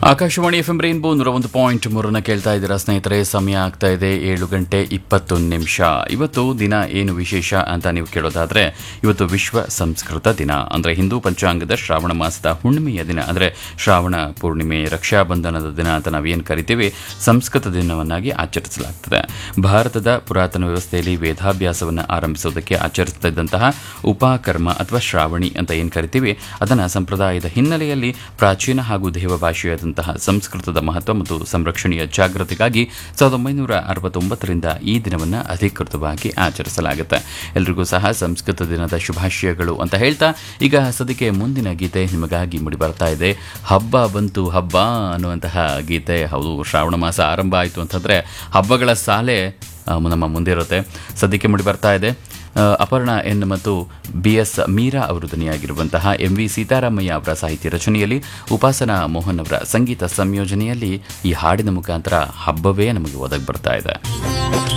Akashvani F M rainbow ನೂರ ಒಂದು point ಮೂರನ್ನ ಕೇಳ್ತಾ ಇದ್ದೀರಾ ಸ್ನೇಹಿತರೆ ಸಮಯ ಆಗ್ತಾ ಇದೆ ಏಳು ಗಂಟೆ ಇಪ್ಪತ್ತೊಂದು ನಿಮಿಷ ಇವತ್ತು ದಿನ ಏನು ವಿಶೇಷ ಅಂತ ನೀವು ಕೇಳೋದಾದ್ರೆ ಇವತ್ತು ವಿಶ್ವ ಸಂಸ್ಕೃತ ದಿನ ಅಂದ್ರೆ ಹಿಂದೂ ಪಂಚಾಂಗದ ಶ್ರಾವಣ ಮಾಸದ ಹುಣ್ಣಿಮೆಯ ದಿನ ಅಂದ್ರೆ ಶ್ರಾವಣ ಪೂರ್ಣಿಮೆ ರಕ್ಷಾಬಂಧನದ ದಿನ ಅಂತ ನಾವೇನು ಕರಿತೀವಿ ಸಂಸ್ಕೃತ ದಿನವನ್ನಾಗಿ ಆಚರಿಸಲಾಗ್ತದೆ ಭಾರತದ ಪುರಾತನ ವ್ಯವಸ್ಥೆಯಲ್ಲಿ ವೇದಾಭ್ಯಾಸವನ್ನು ಆರಂಭಿಸೋದಕ್ಕೆ ಆಚರಿಸ್ತಿದ್ದಂತಹ ಉಪಕರ್ಮ ಅಥವಾ ಶ್ರಾವಣಿ ಅಂತ ಏನು ಕರಿತೀವಿ ಅದನ್ನು ಸಂಪ್ರದಾಯದ ಹಿನ್ನೆಲೆಯಲ್ಲಿ ಪ್ರಾಚೀನ ಹಾಗೂ ದೇವಭಾಷೆಯಾದಂತಹ ಸಂಸ್ಕೃತದ ಮಹತ್ವ ಮತ್ತು ಸಂರಕ್ಷಣೆಯ ಜಾಗೃತಿಗಾಗಿ ಸಾವಿರದ ಒಂಬೈನೂರ ಅರವತ್ತೊಂಬತ್ತರಿಂದ ಈ ದಿನವನ್ನು ಅಧಿಕೃತವಾಗಿ ಆಚರಿಸಲಾಗುತ್ತೆ ಎಲ್ರಿಗೂ ಸಹ ಸಂಸ್ಕೃತ ದಿನದ ಶುಭಾಶಯಗಳು ಅಂತ ಹೇಳ್ತಾ ಈಗ ಸದ್ಯಕ್ಕೆ ಮುಂದಿನ ಗೀತೆ ನಿಮಗಾಗಿ ಮೂಡಿ ಬರ್ತಾ ಇದೆ ಹಬ್ಬ ಬಂತು ಹಬ್ಬ ಅನ್ನುವಂತಹ ಗೀತೆ ಹೌದು ಶ್ರಾವಣ ಮಾಸ ಆರಂಭ ಆಯಿತು ಅಂತಂದರೆ ಹಬ್ಬಗಳ ಸಾಲೆ ಆ, ನಮ್ಮ ಮುಂದೆ ಇರುತ್ತೆ ಸದ್ಯಕ್ಕೆ ಮೂಡಿ ಬರ್ತಾ ಇದೆ ಆ, ಅಪರ್ಣ ಎನ್ ಮತ್ತು ಬಿ ಎಸ್ ಮೀರಾ ಅವರು ಧ್ವನಿಯಾಗಿರುವಂತಹ ಎಂ ವಿ ಸೀತಾರಾಮಯ್ಯ ಅವರ ಸಾಹಿತ್ಯ ರಚನೆಯಲ್ಲಿ ಉಪಾಸನಾ ಮೋಹನ್ ಅವರ ಸಂಗೀತ ಸಂಯೋಜನೆಯಲ್ಲಿ ಈ ಹಾಡಿನ ಮುಖಾಂತರ ಹಬ್ಬವೇ ನಮಗೆ ಒದಗಿ ಬರ್ತಾ ಇದೆ